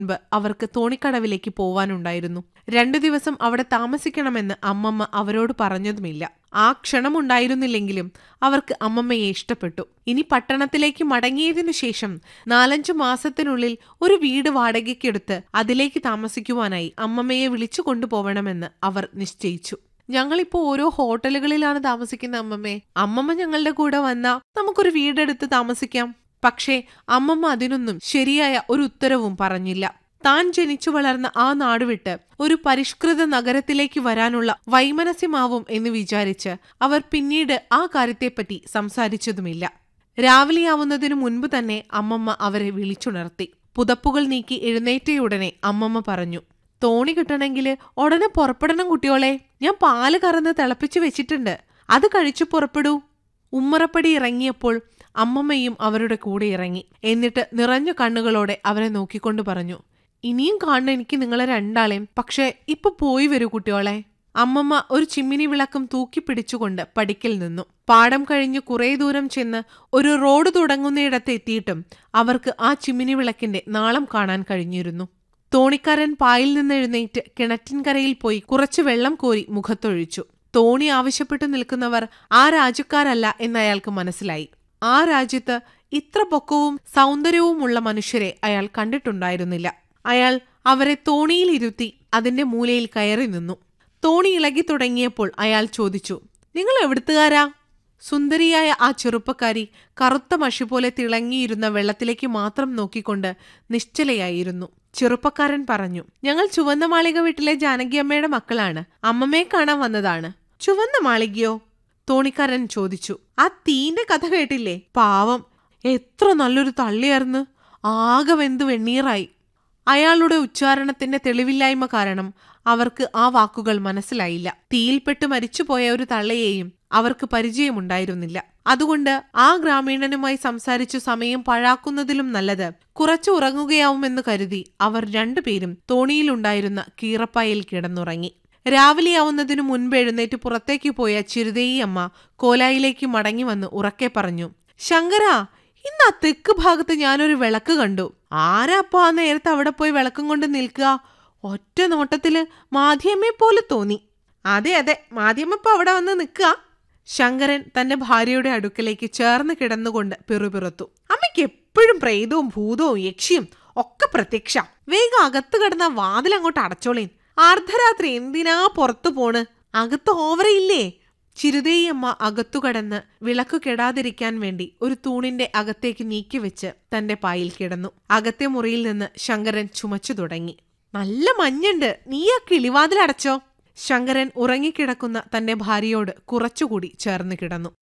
മുൻപ് അവർക്ക് തോണിക്കടവിലേക്ക് പോവാനുണ്ടായിരുന്നു രണ്ടു ദിവസം അവിടെ താമസിക്കണമെന്ന് അമ്മമ്മ അവരോട് പറഞ്ഞതുമില്ല ആ ക്ഷണമുണ്ടായിരുന്നില്ലെങ്കിലും അവർക്ക് അമ്മമ്മയെ ഇഷ്ടപ്പെട്ടു ഇനി പട്ടണത്തിലേക്ക് മടങ്ങിയതിനു ശേഷം നാലഞ്ചു മാസത്തിനുള്ളിൽ ഒരു വീട് വാടകയ്ക്കെടുത്ത് അതിലേക്ക് താമസിക്കുവാനായി അമ്മമ്മയെ വിളിച്ചു കൊണ്ടുപോകണമെന്ന് അവർ നിശ്ചയിച്ചു ഞങ്ങളിപ്പോ ഓരോ ഹോട്ടലുകളിലാണ് താമസിക്കുന്ന അമ്മമ്മേ അമ്മമ്മ ഞങ്ങളുടെ കൂടെ വന്നാ നമുക്കൊരു വീടെടുത്ത് താമസിക്കാം പക്ഷേ അമ്മമ്മ അതിനൊന്നും ശരിയായ ഒരു ഉത്തരവും പറഞ്ഞില്ല താൻ ജനിച്ചു വളർന്ന ആ നാടുവിട്ട് ഒരു പരിഷ്കൃത നഗരത്തിലേക്ക് വരാനുള്ള വൈമനസ്യമാവും എന്ന് വിചാരിച്ച് അവർ പിന്നീട് ആ കാര്യത്തെപ്പറ്റി സംസാരിച്ചതുമില്ല രാവിലെയാവുന്നതിനു മുൻപ് തന്നെ അമ്മമ്മ അവരെ വിളിച്ചുണർത്തി പുതപ്പുകൾ നീക്കി എഴുന്നേറ്റയുടനെ അമ്മമ്മ പറഞ്ഞു തോണി കിട്ടണമെങ്കിൽ ഉടനെ പുറപ്പെടണം കുട്ടിയോളെ ഞാൻ പാല് കറന്ന് തിളപ്പിച്ചു വെച്ചിട്ടുണ്ട് അത് കഴിച്ചു പുറപ്പെടൂ ഉമ്മറപ്പടി ഇറങ്ങിയപ്പോൾ അമ്മമ്മയും അവരുടെ കൂടെ ഇറങ്ങി എന്നിട്ട് നിറഞ്ഞ കണ്ണുകളോടെ അവരെ നോക്കിക്കൊണ്ട് പറഞ്ഞു ഇനിയും കാണണം എനിക്ക് നിങ്ങളെ രണ്ടാളെയും പക്ഷെ ഇപ്പൊ പോയി വരൂ കുട്ടിയോളെ അമ്മമ്മ ഒരു ചിമ്മിനി വിളക്കും തൂക്കി പിടിച്ചുകൊണ്ട് പടിക്കൽ നിന്നു പാടം കഴിഞ്ഞ് കുറേ ദൂരം ചെന്ന് ഒരു റോഡ് തുടങ്ങുന്നയിടത്ത് എത്തിയിട്ടും അവർക്ക് ആ ചിമ്മിനി വിളക്കിന്റെ നാളം കാണാൻ കഴിഞ്ഞിരുന്നു തോണിക്കാരൻ പായിൽ നിന്ന് എഴുന്നേറ്റ് കിണറ്റിൻകരയിൽ പോയി കുറച്ച് വെള്ളം കോരി മുഖത്തൊഴിച്ചു തോണി ആവശ്യപ്പെട്ടു നിൽക്കുന്നവർ ആ രാജ്യക്കാരല്ല എന്നയാൾക്ക് മനസ്സിലായി ആ രാജ്യത്ത് ഇത്ര പൊക്കവും സൗന്ദര്യവുമുള്ള മനുഷ്യരെ അയാൾ കണ്ടിട്ടുണ്ടായിരുന്നില്ല അയാൾ അവരെ തോണിയിലിരുത്തി അതിന്റെ മൂലയിൽ കയറി നിന്നു തോണി ഇളകി തുടങ്ങിയപ്പോൾ അയാൾ ചോദിച്ചു നിങ്ങൾ എവിടുത്തുകാരാ സുന്ദരിയായ ആ ചെറുപ്പക്കാരി കറുത്ത മഷി പോലെ തിളങ്ങിയിരുന്ന വെള്ളത്തിലേക്ക് മാത്രം നോക്കിക്കൊണ്ട് നിശ്ചലയായിരുന്നു ചെറുപ്പക്കാരൻ പറഞ്ഞു ഞങ്ങൾ ചുവന്ന മാളിക വീട്ടിലെ ജാനകിയമ്മയുടെ മക്കളാണ് അമ്മമ്മയെ കാണാൻ വന്നതാണ് ചുവന്ന മാളികയോ തോണിക്കാരൻ ചോദിച്ചു ആ തീന്റെ കഥ കേട്ടില്ലേ പാവം എത്ര നല്ലൊരു തള്ളിയായിരുന്നു ആകെ വെന്ത് വെണ്ണീറായി അയാളുടെ ഉച്ചാരണത്തിന്റെ തെളിവില്ലായ്മ കാരണം അവർക്ക് ആ വാക്കുകൾ മനസ്സിലായില്ല തീയിൽപ്പെട്ട് മരിച്ചുപോയ ഒരു തള്ളയെയും അവർക്ക് പരിചയമുണ്ടായിരുന്നില്ല അതുകൊണ്ട് ആ ഗ്രാമീണനുമായി സംസാരിച്ചു സമയം പഴാക്കുന്നതിലും നല്ലത് കുറച്ചു ഉറങ്ങുകയാവുമെന്ന് കരുതി അവർ രണ്ടുപേരും തോണിയിലുണ്ടായിരുന്ന കീറപ്പായിൽ കിടന്നുറങ്ങി രാവിലെയാവുന്നതിനു മുൻപ് എഴുന്നേറ്റ് പുറത്തേക്ക് പോയ ചിരുതയി അമ്മ കോലായിലേക്ക് മടങ്ങി വന്ന് ഉറക്കെ പറഞ്ഞു ശങ്കരാ ഇന്ന് ആ തെക്ക് ഭാഗത്ത് ഞാനൊരു വിളക്ക് കണ്ടു ആരാ അപ്പൊ ആ നേരത്തെ അവിടെ പോയി വിളക്കും കൊണ്ട് നിൽക്കുക ഒറ്റ നോട്ടത്തില് മാധ്യമയെ പോലെ തോന്നി അതെ അതെ മാധ്യമപ്പ അവിടെ വന്ന് നിൽക്കുക ശങ്കരൻ തന്റെ ഭാര്യയുടെ അടുക്കലേക്ക് ചേർന്ന് കിടന്നുകൊണ്ട് പിറുപിറുത്തു അമ്മയ്ക്ക് എപ്പോഴും പ്രേതവും ഭൂതവും യക്ഷിയും ഒക്കെ പ്രത്യക്ഷ വേഗം അകത്ത് കിടന്ന വാതിൽ അങ്ങോട്ട് അടച്ചോളീൻ അർദ്ധരാത്രി എന്തിനാ പുറത്തു പോണ് അകത്ത് ഓവറയില്ലേ ചിരുതേയമ്മ അകത്തു കടന്ന് വിളക്കു കെടാതിരിക്കാൻ വേണ്ടി ഒരു തൂണിന്റെ അകത്തേക്ക് നീക്കിവെച്ച് തന്റെ പായിൽ കിടന്നു അകത്തെ മുറിയിൽ നിന്ന് ശങ്കരൻ ചുമച്ചു തുടങ്ങി നല്ല മഞ്ഞുണ്ട് നീ ആ കിളിവാതിൽ അടച്ചോ ശങ്കരൻ ഉറങ്ങിക്കിടക്കുന്ന തന്റെ ഭാര്യയോട് കുറച്ചുകൂടി ചേർന്ന് കിടന്നു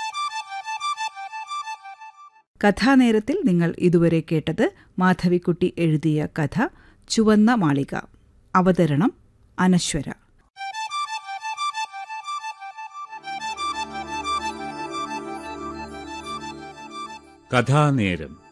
കഥാനേരത്തിൽ നിങ്ങൾ ഇതുവരെ കേട്ടത് മാധവിക്കുട്ടി എഴുതിയ കഥ ചുവന്ന മാളിക അവതരണം അനശ്വര കഥാനേരം